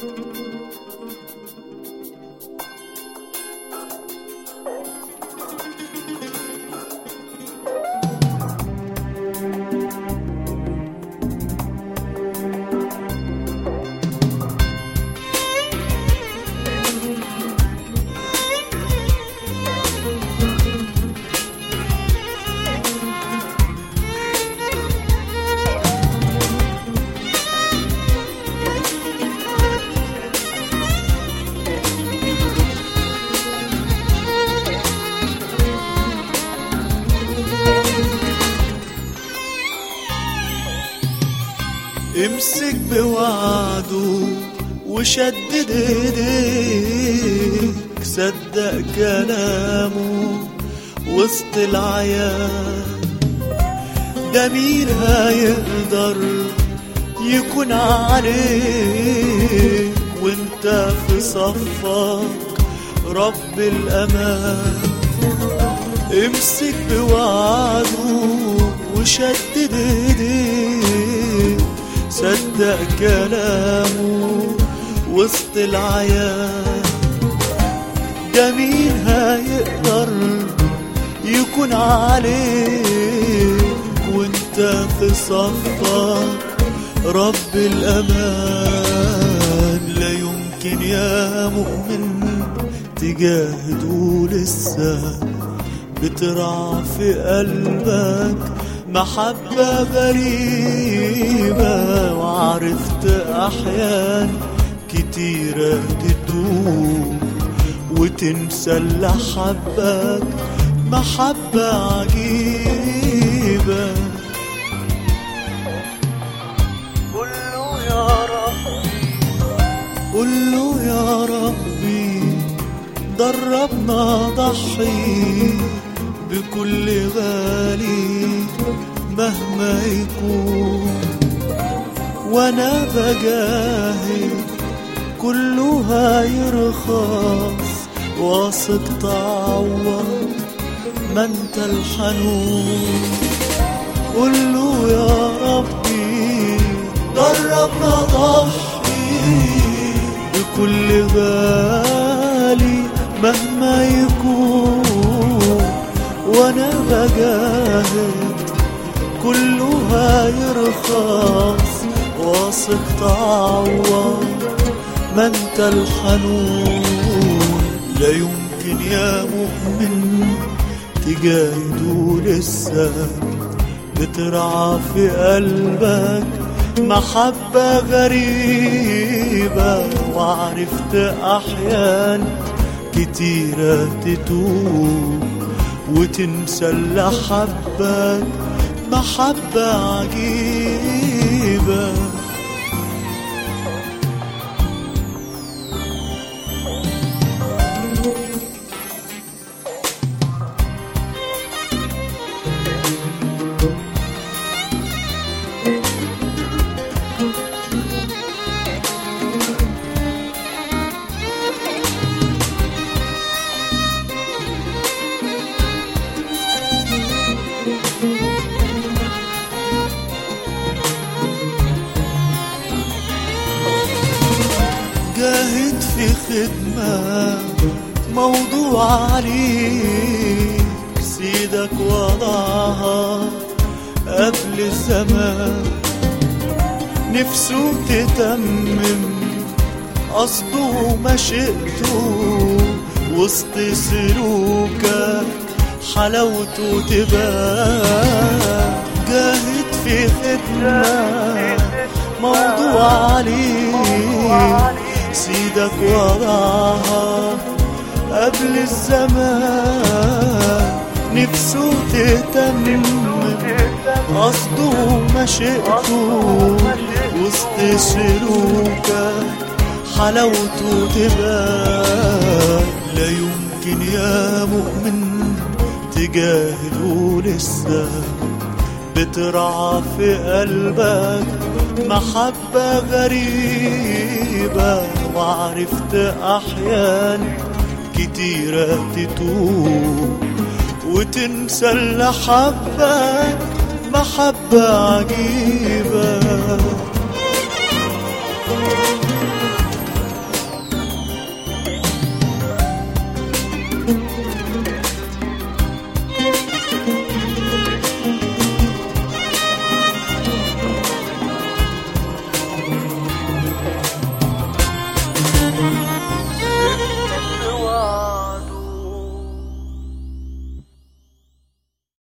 امسك بوعده وشدد ايديك صدق كلامه وسط العيان ده مين هيقدر يكون عليك وانت في صفك رب الامان امسك بوعده وشدد ايديك صدق كلامه وسط العيان ده مين هيقدر يكون عليك وانت في صفك رب الأمان لا يمكن يا مؤمن تجاهد ولسه بترعى في قلبك محبة غريبة وعرفت أحيان كتيرة تدوب وتنسى اللي حبك محبة عجيبة قول له يا ربي قول له يا ربي دربنا ضحي بكل غالي مهما يكون وانا بجاهد كله هيرخص واثق تعوض ما انت الحنون قول له يا ربي دربنا ضحي بكل غالي مهما يكون وانا بجاهد كله هيرخص واثق تعوض ما انت الحنون لا يمكن يا مؤمن تجاهد ولسه بترعى في قلبك محبة غريبة وعرفت أحيان كتيرة تتوب وتنسى اللي حبك محبة عجيبة جاهد في خدمة موضوع عليك سيدك وضعها قبل الزمان نفسه تتمم قصده ومشيئته وسط سلوكك حلاوته تبان جاهد في خدمة موضوع عليك سيدك وضعها قبل الزمان نفسه تتمم قصده ومشيئته وسط سلوكك حلاوته تبان لا يمكن يا مؤمن تجاهد ولسه بترعى في قلبك محبة غريبة وعرفت أحيان كتيرة تتوب وتنسى اللي حبك محبة عجيبة